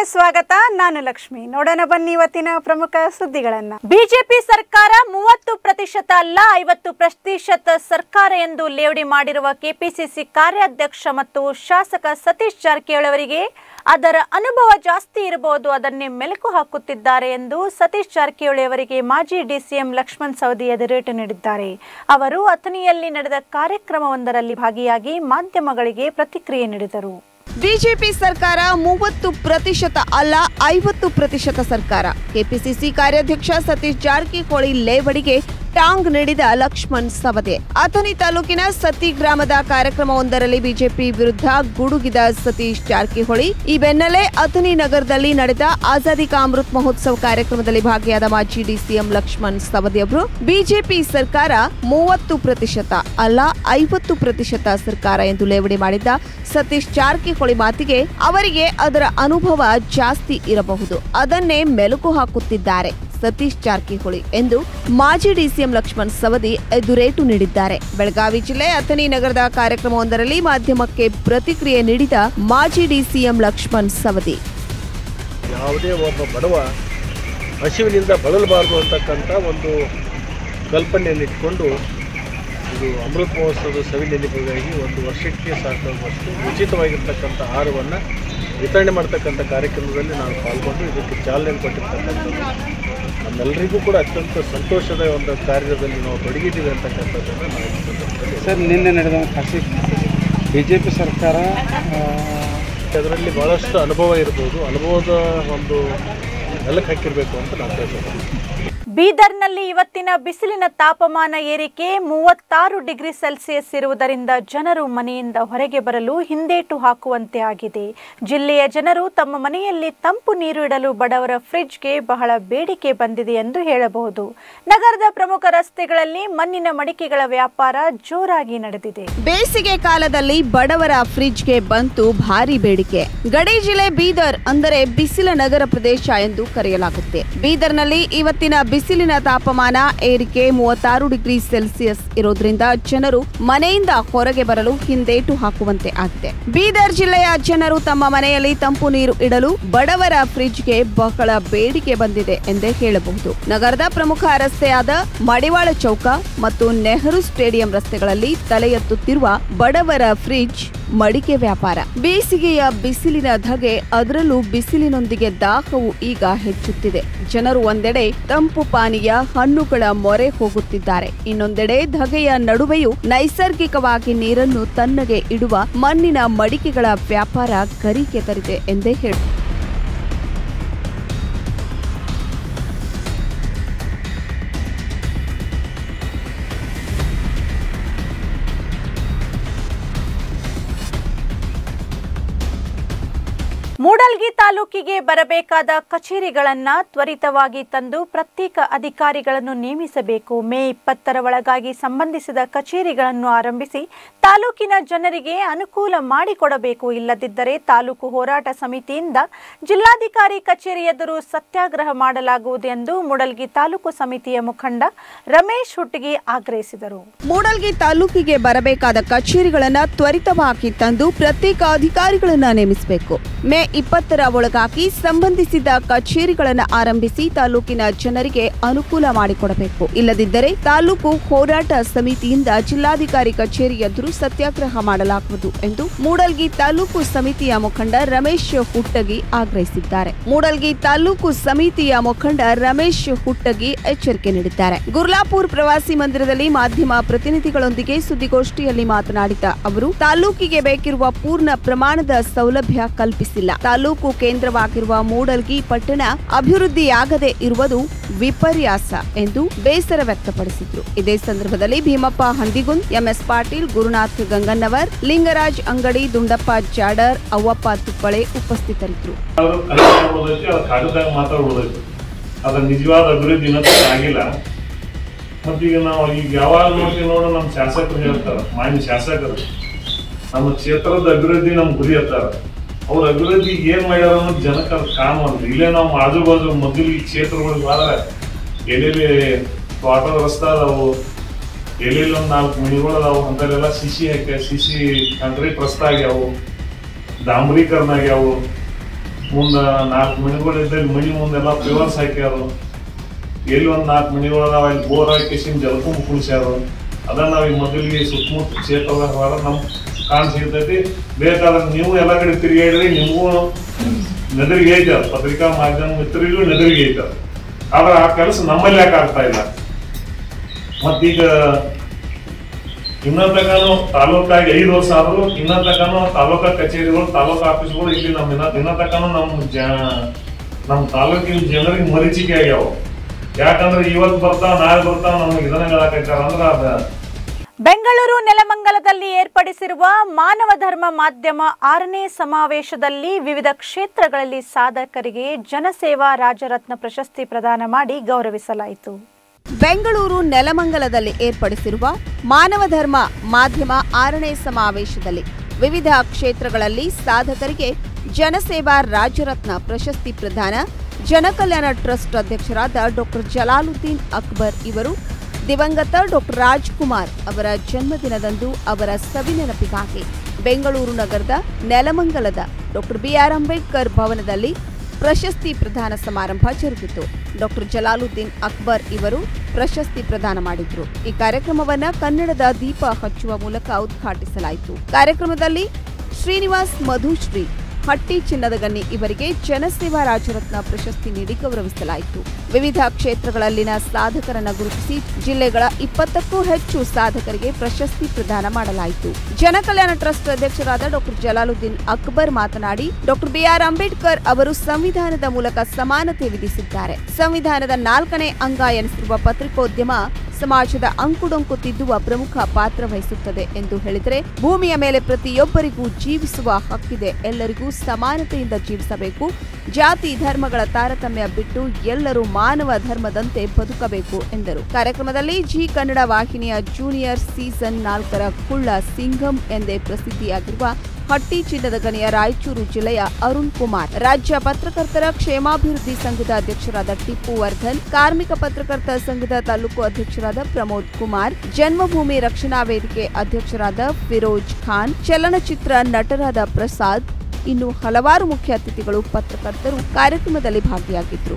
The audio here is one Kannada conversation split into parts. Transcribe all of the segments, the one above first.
ಸ್ವಾಗತ ನಾನು ಲಕ್ಷ್ಮಿ ನೋಡೋಣ ಬನ್ನಿ ಇವತ್ತಿನ ಪ್ರಮುಖ ಸುದ್ದಿಗಳನ್ನ ಬಿಜೆಪಿ ಸರ್ಕಾರ ಮೂವತ್ತು ಪ್ರತಿಶತ ಅಲ್ಲ ಐವತ್ತು ಪ್ರತಿಶತ ಸರ್ಕಾರ ಎಂದು ಲೇವಡಿ ಮಾಡಿರುವ ಕೆಪಿಸಿಸಿ ಕಾರ್ಯಾಧ್ಯಕ್ಷ ಮತ್ತು ಶಾಸಕ ಸತೀಶ್ ಜಾರಕಿಹೊಳಿ ಅವರಿಗೆ ಅದರ ಅನುಭವ ಜಾಸ್ತಿ ಇರಬಹುದು ಅದನ್ನೇ ಮೆಲುಕು ಹಾಕುತ್ತಿದ್ದಾರೆ ಎಂದು ಸತೀಶ್ ಜಾರಕಿಹೊಳಿ ಅವರಿಗೆ ಮಾಜಿ ಡಿಸಿಎಂ ಲಕ್ಷ್ಮಣ್ ಸವದಿ ಎದುರೇಟು ನೀಡಿದ್ದಾರೆ ಅವರು ಅಥಣಿಯಲ್ಲಿ ನಡೆದ ಕಾರ್ಯಕ್ರಮವೊಂದರಲ್ಲಿ ಭಾಗಿಯಾಗಿ ಮಾಧ್ಯಮಗಳಿಗೆ ಪ್ರತಿಕ್ರಿಯೆ ನೀಡಿದರು ಬಿಜೆಪಿ ಸರ್ಕಾರ ಮೂವತ್ತು ಪ್ರತಿಶತ ಅಲ್ಲ ಐವತ್ತು ಪ್ರತಿಶತ ಸರ್ಕಾರ ಕೆಪಿಸಿಸಿ ಕಾರ್ಯಾಧ್ಯಕ್ಷ ಸತೀಶ್ ಜಾರಕಿಹೊಳಿ ಲೇವಡಿಗೆ ಟಾಂಗ್ ನೀಡಿದ ಲಕ್ಷ್ಮಣ್ ಸವದೆ ಅಥಣಿ ತಾಲೂಕಿನ ಸತಿ ಗ್ರಾಮದ ಕಾರ್ಯಕ್ರಮವೊಂದರಲ್ಲಿ ಬಿಜೆಪಿ ವಿರುದ್ಧ ಗುಡುಗಿದ ಸತೀಶ್ ಜಾರಕಿಹೊಳಿ ಈ ಬೆನ್ನಲ್ಲೇ ಅಥಣಿ ನಗರದಲ್ಲಿ ನಡೆದ ಆಜಾದಿ ಕಾ ಅಮೃತ್ ಮಹೋತ್ಸವ ಕಾರ್ಯಕ್ರಮದಲ್ಲಿ ಭಾಗಿಯಾದ ಮಾಜಿ ಡಿಸಿಎಂ ಲಕ್ಷ್ಮಣ್ ಸವದಿ ಅವರು ಬಿಜೆಪಿ ಸರ್ಕಾರ ಮೂವತ್ತು ಪ್ರತಿಶತ ಅಲ್ಲ ಐವತ್ತು ಪ್ರತಿಶತ ಸರ್ಕಾರ ಎಂದು ಲೇವಡಿ ಮಾಡಿದ್ದ ಸತೀಶ್ ಜಾರಕಿಹೊಳಿ ಮಾತಿಗೆ ಅವರಿಗೆ ಅದರ ಅನುಭವ ಜಾಸ್ತಿ ಇರಬಹುದು ಅದನ್ನೇ ಮೆಲುಕು ಹಾಕುತ್ತಿದ್ದಾರೆ ಸತೀಶ್ ಜಾರಕಿಹೊಳಿ ಎಂದು ಮಾಜಿ ಡಿಸಿಎಂ ಲಕ್ಷ್ಮಣ್ ಸವದಿ ಎದುರೇಟು ನೀಡಿದ್ದಾರೆ ಬೆಳಗಾವಿ ಜಿಲ್ಲೆ ಅಥಣಿ ನಗರದ ಕಾರ್ಯಕ್ರಮವೊಂದರಲ್ಲಿ ಮಾಧ್ಯಮಕ್ಕೆ ಪ್ರತಿಕ್ರಿಯೆ ನೀಡಿದ ಮಾಜಿ ಡಿಸಿಎಂ ಲಕ್ಷ್ಮಣ್ ಸವದಿ ಯಾವುದೇ ಒಬ್ಬ ಬಡವ ಹಸಿವಿನಿಂದ ಬಳಲಬಾರದು ಅಂತಕ್ಕಂಥ ಒಂದು ಕಲ್ಪನೆಯನ್ನಿಟ್ಕೊಂಡು ಇದು ಅಮೃತ ಮಹೋತ್ಸವದ ಸವಿನೆನಪಿಗಾಗಿ ಒಂದು ವರ್ಷಕ್ಕೆ ಸಾಕಾಗುವಷ್ಟು ಉಚಿತವಾಗಿರ್ತಕ್ಕಂಥ ಆಹಾರವನ್ನು ವಿತರಣೆ ಮಾಡ್ತಕ್ಕಂಥ ಕಾರ್ಯಕ್ರಮದಲ್ಲಿ ನಾನು ಪಾಲ್ಗೊಂಡು ಇದಕ್ಕೆ ಚಾಲನೆ ಕೊಟ್ಟಿರ್ತಕ್ಕಂಥದ್ದು ನಮ್ಮೆಲ್ಲರಿಗೂ ಕೂಡ ಅತ್ಯಂತ ಸಂತೋಷದ ಒಂದು ಕಾರ್ಯದಲ್ಲಿ ನಾವು ತೊಡಗಿದ್ದೀವಿ ಅಂತಕ್ಕಂಥದ್ದನ್ನು ನಾವು ಈ ಸಂದರ್ಭದಲ್ಲಿ ಸರ್ ನಿನ್ನೆ ನಡೆದ ಖಾಸಗಿ ಬಿ ಜೆ ಪಿ ಸರ್ಕಾರ ಆ, ಅದರಲ್ಲಿ ಭಾಳಷ್ಟು ಅನುಭವ ಇರ್ಬೋದು ಅನುಭವದ ಒಂದು ಮೆಲುಕು ಹಾಕಿರಬೇಕು ಅಂತ ನಾನು ಕೇಳ್ತೀನಿ ಬೀದರ್ನಲ್ಲಿ ಇವತ್ತಿನ ಬಿಸಿಲಿನ ತಾಪಮಾನ ಏರಿಕೆ ಮೂವತ್ತಾರು ಡಿಗ್ರಿ ಸೆಲ್ಸಿಯಸ್ ಇರುವುದರಿಂದ ಜನರು ಮನೆಯಿಂದ ಹೊರಗೆ ಬರಲು ಹಿಂದೇಟು ಹಾಕುವಂತೆ ಆಗಿದೆ ಜಿಲ್ಲೆಯ ಜನರು ತಮ್ಮ ಮನೆಯಲ್ಲಿ ತಂಪು ನೀರು ಇಡಲು ಬಡವರ ಫ್ರಿಡ್ಜ್ಗೆ ಬಹಳ ಬೇಡಿಕೆ ಬಂದಿದೆ ಎಂದು ಹೇಳಬಹುದು ನಗರದ ಪ್ರಮುಖ ರಸ್ತೆಗಳಲ್ಲಿ ಮಣ್ಣಿನ ಮಡಿಕೆಗಳ ವ್ಯಾಪಾರ ಜೋರಾಗಿ ನಡೆದಿದೆ ಬೇಸಿಗೆ ಕಾಲದಲ್ಲಿ ಬಡವರ ಫ್ರಿಡ್ಜ್ಗೆ ಬಂತು ಭಾರಿ ಬೇಡಿಕೆ ಗಡಿ ಜಿಲ್ಲೆ ಬೀದರ್ ಅಂದರೆ ಬಿಸಿಲ ನಗರ ಪ್ರದೇಶ ಎಂದು ಕರೆಯಲಾಗುತ್ತೆ ಬೀದರ್ನಲ್ಲಿ ಇವತ್ತಿನ ಬಿಸಿಲಿನ ತಾಪಮಾನ ಏರಿಕೆ ಮೂವತ್ತಾರು ಡಿಗ್ರಿ ಸೆಲ್ಸಿಯಸ್ ಇರೋದ್ರಿಂದ ಜನರು ಮನೆಯಿಂದ ಹೊರಗೆ ಬರಲು ಹಿಂದೇಟು ಹಾಕುವಂತೆ ಆಗಿದೆ ಬೀದರ್ ಜಿಲ್ಲೆಯ ಜನರು ತಮ್ಮ ಮನೆಯಲ್ಲಿ ತಂಪು ನೀರು ಇಡಲು ಬಡವರ ಫ್ರಿಡ್ಜ್ಗೆ ಬಹಳ ಬೇಡಿಕೆ ಬಂದಿದೆ ಎಂದೇ ಹೇಳಬಹುದು ನಗರದ ಪ್ರಮುಖ ರಸ್ತೆಯಾದ ಮಡಿವಾಳ ಚೌಕ ಮತ್ತು ನೆಹರು ಸ್ಟೇಡಿಯಂ ರಸ್ತೆಗಳಲ್ಲಿ ತಲೆ ಎತ್ತುತ್ತಿರುವ ಬಡವರ ಫ್ರಿಡ್ಜ್ ಮಡಿಕೆ ವ್ಯಾಪಾರ ಬೇಸಿಗೆಯ ಬಿಸಿಲಿನ ಧಗೆ ಅದರಲ್ಲೂ ಬಿಸಿಲಿನೊಂದಿಗೆ ದಾಹವು ಈಗ ಹೆಚ್ಚುತ್ತಿದೆ ಜನರು ಒಂದೆಡೆ ತಂಪು ಪಾನೀಯ ಹಣ್ಣುಗಳ ಮೊರೆ ಹೋಗುತ್ತಿದ್ದಾರೆ ಇನ್ನೊಂದೆಡೆ ಧಗೆಯ ನಡುವೆಯೂ ನೈಸರ್ಗಿಕವಾಗಿ ನೀರನ್ನು ತನ್ನಗೆ ಇಡುವ ಮಣ್ಣಿನ ಮಡಿಕೆಗಳ ವ್ಯಾಪಾರ ಗರಿಕೆದರಿದೆ ಎಂದೇ ಹೇಳಿ ಮೂಡಲ್ಗಿ ತಾಲೂಕಿಗೆ ಬರಬೇಕಾದ ಕಚೇರಿಗಳನ್ನ ತ್ವರಿತವಾಗಿ ತಂದು ಪ್ರತ್ಯೇಕ ಅಧಿಕಾರಿಗಳನ್ನು ನೇಮಿಸಬೇಕು ಮೇ ಇಪ್ಪತ್ತರ ಒಳಗಾಗಿ ಸಂಬಂಧಿಸಿದ ಕಚೇರಿಗಳನ್ನು ಆರಂಭಿಸಿ ತಾಲೂಕಿನ ಜನರಿಗೆ ಅನುಕೂಲ ಮಾಡಿಕೊಡಬೇಕು ಇಲ್ಲದಿದ್ದರೆ ತಾಲೂಕು ಹೋರಾಟ ಸಮಿತಿಯಿಂದ ಜಿಲ್ಲಾಧಿಕಾರಿ ಕಚೇರಿ ಎದುರು ಸತ್ಯಾಗ್ರಹ ಮಾಡಲಾಗುವುದು ಎಂದು ಮೂಡಲ್ಗಿ ತಾಲೂಕು ಸಮಿತಿಯ ಮುಖಂಡ ರಮೇಶ್ ಹುಟ್ಟಿಗಿ ಆಗ್ರಹಿಸಿದರು ಮೂಡಲ್ಗಿ ತಾಲೂಕಿಗೆ ಬರಬೇಕಾದ ಕಚೇರಿಗಳನ್ನ ತ್ವರಿತವಾಗಿ ತಂದು ಪ್ರತ್ಯೇಕ ಅಧಿಕಾರಿಗಳನ್ನ ನೇಮಿಸಬೇಕು ಮೇ ಇಪ್ಪತ್ತರ ಒಳಗಾಗಿ ಸಂಬಂಧಿಸಿದ ಕಚೇರಿಗಳನ್ನ ಆರಂಭಿಸಿ ತಾಲೂಕಿನ ಜನರಿಗೆ ಅನುಕೂಲ ಮಾಡಿಕೊಡಬೇಕು ಇಲ್ಲದಿದ್ದರೆ ತಾಲೂಕು ಹೋರಾಟ ಸಮಿತಿಯಿಂದ ಜಿಲ್ಲಾಧಿಕಾರಿ ಕಚೇರಿ ಎದುರು ಸತ್ಯಾಗ್ರಹ ಮಾಡಲಾಗುವುದು ಎಂದು ಮೂಡಲ್ಗಿ ತಾಲೂಕು ಸಮಿತಿಯ ಮುಖಂಡ ರಮೇಶ್ ಹುಟ್ಟಗಿ ಆಗ್ರಹಿಸಿದ್ದಾರೆ ಮೂಡಲ್ಗಿ ತಾಲೂಕು ಸಮಿತಿಯ ಮುಖಂಡ ರಮೇಶ್ ಹುಟ್ಟಗಿ ಎಚ್ಚರಿಕೆ ನೀಡಿದ್ದಾರೆ ಗುರ್ಲಾಪುರ್ ಪ್ರವಾಸಿ ಮಂದಿರದಲ್ಲಿ ಮಾಧ್ಯಮ ಪ್ರತಿನಿಧಿಗಳೊಂದಿಗೆ ಸುದ್ದಿಗೋಷ್ಠಿಯಲ್ಲಿ ಮಾತನಾಡಿದ ಅವರು ತಾಲೂಕಿಗೆ ಬೇಕಿರುವ ಪೂರ್ಣ ಪ್ರಮಾಣದ ಸೌಲಭ್ಯ ಕಲ್ಪಿಸಿಲ್ಲ ತಾಲೂಕು ಕೇಂದ್ರವಾಗಿರುವ ಮೂಡಲ್ಗಿ ಪಟ್ಟಣ ಅಭಿವೃದ್ಧಿಯಾಗದೆ ಇರುವುದು ವಿಪರ್ಯಾಸ ಎಂದು ಬೇಸರ ವ್ಯಕ್ತಪಡಿಸಿದ್ರು ಇದೇ ಸಂದರ್ಭದಲ್ಲಿ ಭೀಮಪ್ಪ ಹಂದಿಗುಂದ್ ಎಂಎಸ್ ಪಾಟೀಲ್ ಗುರುನಾಥ್ ಗಂಗನ್ನವರ್ ಲಿಂಗರಾಜ್ ಅಂಗಡಿ ದುಂಡಪ್ಪ ಜಾಡರ್ ಅವ್ವಪ್ಪ ತುಪ್ಪಳೆ ಉಪಸ್ಥಿತರಿದ್ದರು ಅವರು ಕಲಿಕೆ ಉಳಿದೈತಿ ಅದು ಕಾಗದಾಗ ಮಾತ್ರ ಉಳಿದೈತಿ ಅದ್ರ ನಿಜವಾದ ಅಭಿವೃದ್ಧಿ ಇನ್ನೂ ಆಗಿಲ್ಲ ಮತ್ತೀಗ ನಾವು ಈಗ ಯಾವಾಗ ನೋಡ್ತೀವಿ ನೋಡು ನಮ್ಮ ಶಾಸಕರು ಹೇಳ್ತಾರ ಮಾನ್ಯ ಶಾಸಕರು ನಮ್ಮ ಕ್ಷೇತ್ರದ ಅಭಿವೃದ್ಧಿ ನಮ್ ಗುರಿ ಅತ್ತಾರ ಅವ್ರ ಅಭಿವೃದ್ಧಿ ಏನ್ ಮಾಡ್ಯಾರ ಅನ್ನೋದು ಜನಕ್ಕೆ ಅದು ಕಾಣುವಂತ ಇಲ್ಲೇ ನಾವು ಆಜು ಬಾಜು ಮೊದಲು ಈ ಕ್ಷೇತ್ರಗಳಿಗೆ ಹೋದ್ರೆ ಎಲ್ಲೆಲ್ಲಿ ವಾಟರ್ ರಸ್ತೆ ಅದಾವು ಎಲ್ಲೆಲ್ಲಿ ಒಂದ್ ನಾಲ್ಕು ಮನಿಗಳು ಅದಾವು ಅಂತಲ್ಲೆಲ್ಲ ಸಿಸಿ ಹಾಕ್ಯ ಸಿಸಿ ಕಾಂಕ್ರೀಟ್ ರಸ್ತೆ ಆಗ್ಯಾವು ಡಾಂಬರೀಕರಣ ಆಗ್ಯಾವು ಮುಂದ ನಾಲ್ಕು ಮನೆಗಳು ಇದ್ದಲ್ಲಿ ಮನಿ ಮುಂದೆಲ್ಲ ಪ್ಯೂರ್ಸ್ ಹಾಕ್ಯಾರು ಎಲ್ಲಿ ಒಂದ್ ನಾಲ್ಕು ಮನೆಗಳು ಅದಾವ ಅಲ್ಲಿ ಬೋರ್ ಹಾಕಿಸಿನ ಜಲಕುಂಬ ಕುಣಿಸ್ಯಾರು ಅದನ್ನ ನಾವ್ ಈ ಮೊದಲಿಗೆ ಸುತ್ತಮುತ್ತ ಕ್ಷೇತ್ರದಾಗ ಹೊರ ನಮ್ ಕಾಣ್ ಸಿಗ್ತೈತಿ ಬೇಕಾದ್ರೆ ನೀವು ಎಲ್ಲ ಕಡೆ ತಿರುಗಾಡಿದ್ರೆ ನಿಮಗೂ ನೆದರಿಗೆ ಐತೆ ಅದು. ಪತ್ರಿಕಾ ಮಾಧ್ಯಮ ಮಿತ್ರರಿಗೂ ನೆದರಿಗೆ ಐತೆ ಅದು. ಆದ್ರೆ ಆ ಕೆಲಸ ನಮ್ಮಲ್ಲಿ ಯಾಕೆ ಆಗ್ತಾ ಇಲ್ಲ ಮತ್ತೀಗ ಇನ್ನೊಂದ್ ತನಕನು ತಾಲೂಕಾಗಿ ಐದು ವರ್ಷ ಆದ್ರೂ ಇನ್ನೊಂದ್ ತನಕನು ತಾಲೂಕಾ ಕಚೇರಿಗಳು ತಾಲೂಕಾ ಆಫೀಸ್ಗಳು ಇಲ್ಲಿ ನಮ್ಮ ಇನ್ನ ಇನ್ನ ತನಕನು ನಮ್ಮ ಜ ನಮ್ಮ ತಾಲೂಕಿನ ಜನರಿಗೆ ಮರೀಚಿಕೆ ಆಗ್ಯಾವ ಯಾಕಂದ್ರೆ ಇವತ್ತು ಬರ್ತಾವ ನಾಳೆ ಬರ್ತಾವ ನಮ್ಗೆ ಇದನ್ನ ಹೇಳಕತ್ತಾರ ಅಂದ್ರ ಅದ ಬೆಂಗಳೂರು ನೆಲಮಂಗಲದಲ್ಲಿ ಏರ್ಪಡಿಸಿರುವ ಮಾನವ ಧರ್ಮ ಮಾಧ್ಯಮ ಆರನೇ ಸಮಾವೇಶದಲ್ಲಿ ವಿವಿಧ ಕ್ಷೇತ್ರಗಳಲ್ಲಿ ಸಾಧಕರಿಗೆ ಜನಸೇವಾ ರಾಜರತ್ನ ಪ್ರಶಸ್ತಿ ಪ್ರದಾನ ಮಾಡಿ ಗೌರವಿಸಲಾಯಿತು ಬೆಂಗಳೂರು ನೆಲಮಂಗಲದಲ್ಲಿ ಏರ್ಪಡಿಸಿರುವ ಮಾನವ ಧರ್ಮ ಮಾಧ್ಯಮ ಆರನೇ ಸಮಾವೇಶದಲ್ಲಿ ವಿವಿಧ ಕ್ಷೇತ್ರಗಳಲ್ಲಿ ಸಾಧಕರಿಗೆ ಜನಸೇವಾ ರಾಜರತ್ನ ಪ್ರಶಸ್ತಿ ಪ್ರದಾನ ಜನಕಲ್ಯಾಣ ಟ್ರಸ್ಟ್ ಅಧ್ಯಕ್ಷರಾದ ಡಾಕ್ಟರ್ ಜಲಾಲುದ್ದೀನ್ ಅಕ್ಬರ್ ಇವರು ದಿವಂಗತ ಡಾಕ್ಟರ್ ರಾಜ್ಕುಮಾರ್ ಅವರ ಜನ್ಮದಿನದಂದು ಅವರ ಸವಿನೆನಪಿಗಾಗಿ ಬೆಂಗಳೂರು ನಗರದ ನೆಲಮಂಗಲದ ಡಾಕ್ಟರ್ ಬಿಆರ್ ಅಂಬೇಡ್ಕರ್ ಭವನದಲ್ಲಿ ಪ್ರಶಸ್ತಿ ಪ್ರದಾನ ಸಮಾರಂಭ ಜರುಗಿತು ಡಾಕ್ಟರ್ ಜಲಾಲುದ್ದೀನ್ ಅಕ್ಬರ್ ಇವರು ಪ್ರಶಸ್ತಿ ಪ್ರದಾನ ಮಾಡಿದ್ರು ಈ ಕಾರ್ಯಕ್ರಮವನ್ನ ಕನ್ನಡದ ದೀಪ ಹಚ್ಚುವ ಮೂಲಕ ಉದ್ಘಾಟಿಸಲಾಯಿತು ಕಾರ್ಯಕ್ರಮದಲ್ಲಿ ಶ್ರೀನಿವಾಸ್ ಮಧುಶ್ರೀ ಹಟ್ಟಿ ಚಿನ್ನದ ಗನ್ನಿ ಇವರಿಗೆ ಜನಸೇವಾ ರಾಜರತ್ನ ಪ್ರಶಸ್ತಿ ನೀಡಿ ಗೌರವಿಸಲಾಯಿತು ವಿವಿಧ ಕ್ಷೇತ್ರಗಳಲ್ಲಿನ ಸಾಧಕರನ್ನ ಗುರುತಿಸಿ ಜಿಲ್ಲೆಗಳ ಇಪ್ಪತ್ತಕ್ಕೂ ಹೆಚ್ಚು ಸಾಧಕರಿಗೆ ಪ್ರಶಸ್ತಿ ಪ್ರದಾನ ಮಾಡಲಾಯಿತು ಜನಕಲ್ಯಾಣ ಟ್ರಸ್ಟ್ ಅಧ್ಯಕ್ಷರಾದ ಡಾಕ್ಟರ್ ಜಲಾಲುದ್ದೀನ್ ಅಕ್ಬರ್ ಮಾತನಾಡಿ ಡಾಕ್ಟರ್ ಬಿಆರ್ ಅಂಬೇಡ್ಕರ್ ಅವರು ಸಂವಿಧಾನದ ಮೂಲಕ ಸಮಾನತೆ ವಿಧಿಸಿದ್ದಾರೆ ಸಂವಿಧಾನದ ನಾಲ್ಕನೇ ಅಂಗ ಎನಿಸಿರುವ ಪತ್ರಿಕೋದ್ಯಮ ಸಮಾಜದ ಅಂಕುಡೊಂಕು ತಿದ್ದುವ ಪ್ರಮುಖ ಪಾತ್ರ ವಹಿಸುತ್ತದೆ ಎಂದು ಹೇಳಿದರೆ ಭೂಮಿಯ ಮೇಲೆ ಪ್ರತಿಯೊಬ್ಬರಿಗೂ ಜೀವಿಸುವ ಹಕ್ಕಿದೆ ಎಲ್ಲರಿಗೂ ಸಮಾನತೆಯಿಂದ ಜೀವಿಸಬೇಕು ಜಾತಿ ಧರ್ಮಗಳ ತಾರತಮ್ಯ ಬಿಟ್ಟು ಎಲ್ಲರೂ ಮಾನವ ಧರ್ಮದಂತೆ ಬದುಕಬೇಕು ಎಂದರು ಕಾರ್ಯಕ್ರಮದಲ್ಲಿ ಜಿ ಕನ್ನಡ ವಾಹಿನಿಯ ಜೂನಿಯರ್ ಸೀಸನ್ ನಾಲ್ಕರ ಕುಳ್ಳ ಸಿಂಘಂ ಎಂದೇ ಪ್ರಸಿದ್ಧಿಯಾಗಿರುವ ಹಟ್ಟಿ ಚಿನ್ನದ ಗಣಿಯ ರಾಯಚೂರು ಜಿಲ್ಲೆಯ ಅರುಣ್ ಕುಮಾರ್ ರಾಜ್ಯ ಪತ್ರಕರ್ತರ ಕ್ಷೇಮಾಭಿವೃದ್ಧಿ ಸಂಘದ ಅಧ್ಯಕ್ಷರಾದ ಟಿಪ್ಪು ವರ್ಧನ್ ಕಾರ್ಮಿಕ ಪತ್ರಕರ್ತ ಸಂಘದ ತಾಲೂಕು ಅಧ್ಯಕ್ಷರಾದ ಪ್ರಮೋದ್ ಕುಮಾರ್ ಜನ್ಮಭೂಮಿ ರಕ್ಷಣಾ ವೇದಿಕೆ ಅಧ್ಯಕ್ಷರಾದ ಫಿರೋಜ್ ಖಾನ್ ಚಲನಚಿತ್ರ ನಟರಾದ ಪ್ರಸಾದ್ ಇನ್ನು ಹಲವಾರು ಮುಖ್ಯ ಅತಿಥಿಗಳು ಪತ್ರಕರ್ತರು ಕಾರ್ಯಕ್ರಮದಲ್ಲಿ ಭಾಗಿಯಾಗಿದ್ದರು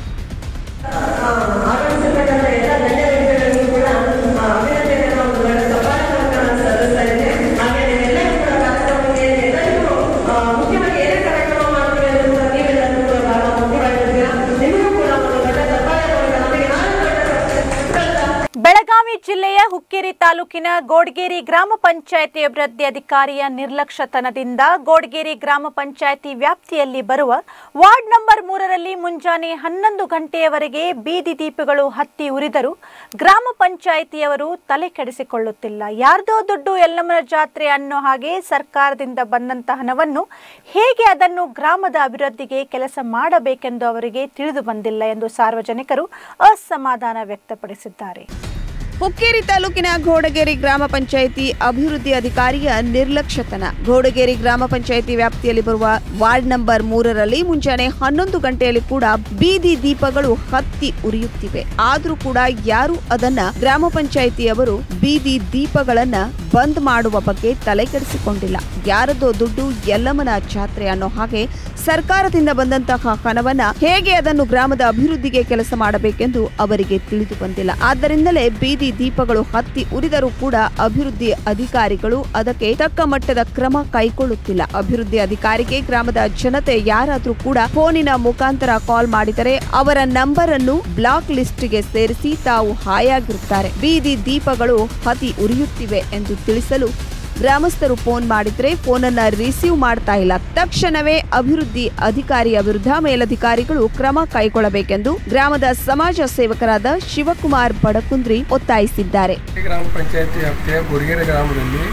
ಬೆಳಗಾವಿ ಜಿಲ್ಲೆಯ ಹುಕ್ಕೇರಿ ತಾಲೂಕಿನ ಗೋಡ್ಗೇರಿ ಗ್ರಾಮ ಪಂಚಾಯತಿ ಅಭಿವೃದ್ಧಿ ಅಧಿಕಾರಿಯ ನಿರ್ಲಕ್ಷ್ಯತನದಿಂದ ಗೋಡ್ಗೇರಿ ಗ್ರಾಮ ಪಂಚಾಯತಿ ವ್ಯಾಪ್ತಿಯಲ್ಲಿ ಬರುವ ವಾರ್ಡ್ ನಂಬರ್ ಮೂರರಲ್ಲಿ ಮುಂಜಾನೆ ಹನ್ನೊಂದು ಗಂಟೆಯವರೆಗೆ ಬೀದಿ ದೀಪಗಳು ಹತ್ತಿ ಉರಿದರೂ ಗ್ರಾಮ ಪಂಚಾಯಿತಿಯವರು ತಲೆ ಕೆಡಿಸಿಕೊಳ್ಳುತ್ತಿಲ್ಲ ಯಾರ್ದೋ ದುಡ್ಡು ಎಲ್ಲಮ್ಮನ ಜಾತ್ರೆ ಅನ್ನೋ ಹಾಗೆ ಸರ್ಕಾರದಿಂದ ಬಂದಂತ ಹಣವನ್ನು ಹೇಗೆ ಅದನ್ನು ಗ್ರಾಮದ ಅಭಿವೃದ್ಧಿಗೆ ಕೆಲಸ ಮಾಡಬೇಕೆಂದು ಅವರಿಗೆ ತಿಳಿದು ಬಂದಿಲ್ಲ ಎಂದು ಸಾರ್ವಜನಿಕರು ಅಸಮಾಧಾನ ವ್ಯಕ್ತಪಡಿಸಿದ್ದಾರೆ ಹುಕ್ಕೇರಿ ತಾಲೂಕಿನ ಘೋಡಗೇರಿ ಗ್ರಾಮ ಪಂಚಾಯಿತಿ ಅಭಿವೃದ್ಧಿ ಅಧಿಕಾರಿಯ ನಿರ್ಲಕ್ಷ್ಯತನ ಘೋಡಗೇರಿ ಗ್ರಾಮ ಪಂಚಾಯಿತಿ ವ್ಯಾಪ್ತಿಯಲ್ಲಿ ಬರುವ ವಾರ್ಡ್ ನಂಬರ್ ಮೂರರಲ್ಲಿ ಮುಂಜಾನೆ ಹನ್ನೊಂದು ಗಂಟೆಯಲ್ಲಿ ಕೂಡ ಬೀದಿ ದೀಪಗಳು ಹತ್ತಿ ಉರಿಯುತ್ತಿವೆ ಆದ್ರೂ ಕೂಡ ಯಾರು ಅದನ್ನ ಗ್ರಾಮ ಪಂಚಾಯಿತಿಯವರು ಬೀದಿ ದೀಪಗಳನ್ನ ಬಂದ್ ಮಾಡುವ ಬಗ್ಗೆ ತಲೆ ಕೆಡಿಸಿಕೊಂಡಿಲ್ಲ ಯಾರದೋ ದುಡ್ಡು ಯಲ್ಲಮ್ಮನ ಜಾತ್ರೆ ಅನ್ನೋ ಹಾಗೆ ಸರ್ಕಾರದಿಂದ ಬಂದಂತಹ ಹಣವನ್ನ ಹೇಗೆ ಅದನ್ನು ಗ್ರಾಮದ ಅಭಿವೃದ್ಧಿಗೆ ಕೆಲಸ ಮಾಡಬೇಕೆಂದು ಅವರಿಗೆ ತಿಳಿದು ಬಂದಿಲ್ಲ ಆದ್ದರಿಂದಲೇ ಬೀದಿ ದೀಪಗಳು ಹತ್ತಿ ಉರಿದರೂ ಕೂಡ ಅಭಿವೃದ್ಧಿ ಅಧಿಕಾರಿಗಳು ಅದಕ್ಕೆ ತಕ್ಕ ಮಟ್ಟದ ಕ್ರಮ ಕೈಗೊಳ್ಳುತ್ತಿಲ್ಲ ಅಭಿವೃದ್ಧಿ ಅಧಿಕಾರಿಗೆ ಗ್ರಾಮದ ಜನತೆ ಯಾರಾದ್ರೂ ಕೂಡ ಫೋನಿನ ಮುಖಾಂತರ ಕಾಲ್ ಮಾಡಿದರೆ ಅವರ ನಂಬರ್ ಅನ್ನು ಬ್ಲಾಕ್ ಲಿಸ್ಟ್ಗೆ ಸೇರಿಸಿ ತಾವು ಹಾಯಾಗಿರುತ್ತಾರೆ ಬೀದಿ ದೀಪಗಳು ಹತಿ ಉರಿಯುತ್ತಿವೆ ಎಂದು ತಿಳಿಸಲು ಗ್ರಾಮಸ್ಥರು ಫೋನ್ ಮಾಡಿದ್ರೆ ಫೋನನ್ನ ರಿಸೀವ್ ಮಾಡ್ತಾ ಇಲ್ಲ ತಕ್ಷಣವೇ ಅಭಿವೃದ್ಧಿ ಅಧಿಕಾರಿಯ ವಿರುದ್ಧ ಮೇಲಧಿಕಾರಿಗಳು ಕ್ರಮ ಕೈಗೊಳ್ಳಬೇಕೆಂದು ಗ್ರಾಮದ ಸಮಾಜ ಸೇವಕರಾದ ಶಿವಕುಮಾರ್ ಬಡಕುಂದ್ರಿ ಒತ್ತಾಯಿಸಿದ್ದಾರೆ ಗ್ರಾಮ ಪಂಚಾಯತಿ ವ್ಯಾಪ್ತಿಯ ಗುರಿಗೆರೆ ಗ್ರಾಮದಲ್ಲಿ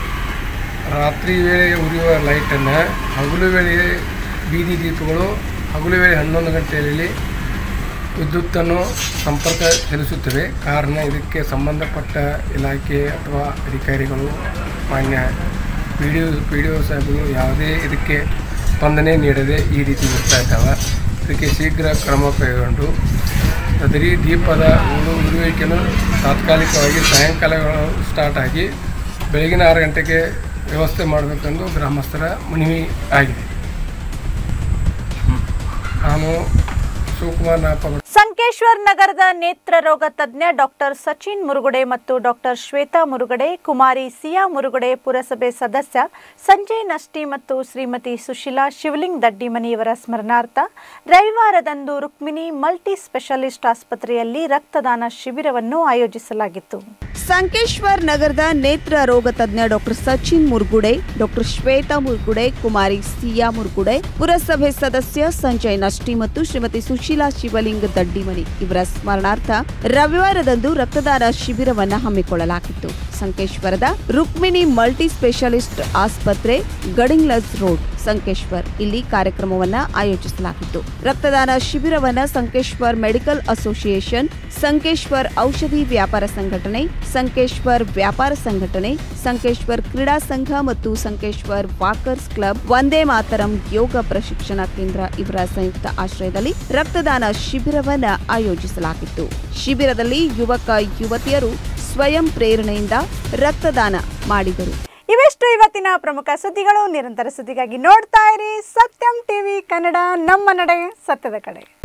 ರಾತ್ರಿ ವೇಳೆ ಉರಿಯುವ ಲೈಟನ್ನು ಹಗಲು ವೇಳೆ ಬೀದಿ ದೀಪಗಳು ಹಗಲು ವೇಳೆ ಹನ್ನೊಂದು ಗಂಟೆಯಲ್ಲಿ ವಿದ್ಯುತ್ತನ್ನು ಸಂಪರ್ಕ ಚೆಲ್ಲಿಸುತ್ತವೆ ಕಾರಣ ಇದಕ್ಕೆ ಸಂಬಂಧಪಟ್ಟ ಇಲಾಖೆ ಅಥವಾ ಅಧಿಕಾರಿಗಳು ಮಾನ್ಯ P D P D O ಸಾಹೇಬರು ಯಾವುದೇ ಇದಕ್ಕೆ ಸ್ಪಂದನೆ ನೀಡದೆ ಈ ರೀತಿ ಇರ್ತಾ ಇದ್ದಾವೆ ಇದಕ್ಕೆ ಶೀಘ್ರ ಕ್ರಮ ಕೈಗೊಂಡು ಅದರಿ ದೀಪದ ಉಳು ಉರುವಿಕೆಯನ್ನು ತಾತ್ಕಾಲಿಕವಾಗಿ ಸಾಯಂಕಾಲಗಳು ಸ್ಟಾರ್ಟ್ ಆಗಿ ಬೆಳಗಿನ ಆರು ಗಂಟೆಗೆ ವ್ಯವಸ್ಥೆ ಮಾಡಬೇಕೆಂದು ಗ್ರಾಮಸ್ಥರ ಮನವಿ ಆಗಿದೆ ನಾನು ಶಿವಕುಮಾರ್ ನಾಗಪ್ಪ ಸಂಕೇಶ್ವರ್ ನಗರದ ನೇತ್ರ ರೋಗ ತಜ್ಞ ಡಾಕ್ಟರ್ ಸಚಿನ್ ಮುರುಗುಡೆ ಮತ್ತು ಡಾಕ್ಟರ್ ಶ್ವೇತಾ ಮುರುಗಡೆ ಕುಮಾರಿ ಸಿಯಾ ಮುರುಗಡೆ ಪುರಸಭೆ ಸದಸ್ಯ ಸಂಜಯ್ ನಷ್ಟಿ ಮತ್ತು ಶ್ರೀಮತಿ ಸುಶೀಲಾ ಶಿವಲಿಂಗ್ ದಡ್ಡಿಮನಿಯವರ ಸ್ಮರಣಾರ್ಥ ರವಿವಾರದಂದು ರುಕ್ಮಿಣಿ ಮಲ್ಟಿ ಸ್ಪೆಷಲಿಸ್ಟ್ ಆಸ್ಪತ್ರೆಯಲ್ಲಿ ರಕ್ತದಾನ ಶಿಬಿರವನ್ನು ಆಯೋಜಿಸಲಾಗಿತ್ತು ಸಂಕೇಶ್ವರ್ ನಗರದ ನೇತ್ರ ರೋಗ ತಜ್ಞ ಡಾಕ್ಟರ್ ಸಚಿನ್ ಮುರ್ಗುಡೆ ಡಾಕ್ಟರ್ ಶ್ವೇತಾ ಮುರ್ಗುಡೆ ಕುಮಾರಿ ಸಿಯಾ ಮುರ್ಗುಡೆ ಪುರಸಭೆ ಸದಸ್ಯ ಸಂಜಯ್ ನಷ್ಟಿ ಮತ್ತು ಶ್ರೀಮತಿ ಸುಶೀಲಾ ಶಿವಲಿಂಗ ದಡ್ಡಿಮನಿ ಇವರ ಸ್ಮರಣಾರ್ಥ ರವಿವಾರದಂದು ರಕ್ತದಾನ ಶಿಬಿರವನ್ನ ಹಮ್ಮಿಕೊಳ್ಳಲಾಗಿತ್ತು ಸಂಕೇಶ್ವರದ ರುಕ್ಮಿಣಿ ಮಲ್ಟಿ ಸ್ಪೆಷಲಿಸ್ಟ್ ಆಸ್ಪತ್ರೆ ಗಡಿಂಗ್ಲಸ್ ರೋಡ್ ಸಂಕೇಶ್ವರ್ ಇಲ್ಲಿ ಕಾರ್ಯಕ್ರಮವನ್ನ ಆಯೋಜಿಸಲಾಗಿತ್ತು ರಕ್ತದಾನ ಶಿಬಿರವನ್ನ ಸಂಕೇಶ್ವರ್ ಮೆಡಿಕಲ್ ಅಸೋಸಿಯೇಷನ್ ಸಂಕೇಶ್ವರ್ ಔಷಧಿ ವ್ಯಾಪಾರ ಸಂಘಟನೆ ಸಂಕೇಶ್ವರ್ ವ್ಯಾಪಾರ ಸಂಘಟನೆ ಸಂಕೇಶ್ವರ್ ಕ್ರೀಡಾ ಸಂಘ ಮತ್ತು ಸಂಕೇಶ್ವರ್ ವಾಕರ್ಸ್ ಕ್ಲಬ್ ಒಂದೇ ಮಾತರಂ ಯೋಗ ಪ್ರಶಿಕ್ಷಣ ಕೇಂದ್ರ ಇವರ ಸಂಯುಕ್ತ ಆಶ್ರಯದಲ್ಲಿ ರಕ್ತದಾನ ಶಿಬಿರವನ್ನ ಆಯೋಜಿಸಲಾಗಿತ್ತು ಶಿಬಿರದಲ್ಲಿ ಯುವಕ ಯುವತಿಯರು ಸ್ವಯಂ ಪ್ರೇರಣೆಯಿಂದ ರಕ್ತದಾನ ಮಾಡಿದರು ಇವೆಷ್ಟು ಇವತ್ತಿನ ಪ್ರಮುಖ ಸುದ್ದಿಗಳು ನಿರಂತರ ಸುದ್ದಿಗಾಗಿ ನೋಡ್ತಾ ಇರಿ ಸತ್ಯಂ ಟಿವಿ ಕನ್ನಡ ನಮ್ಮ ನಡೆ ಸತ್ಯದ ಕಡೆ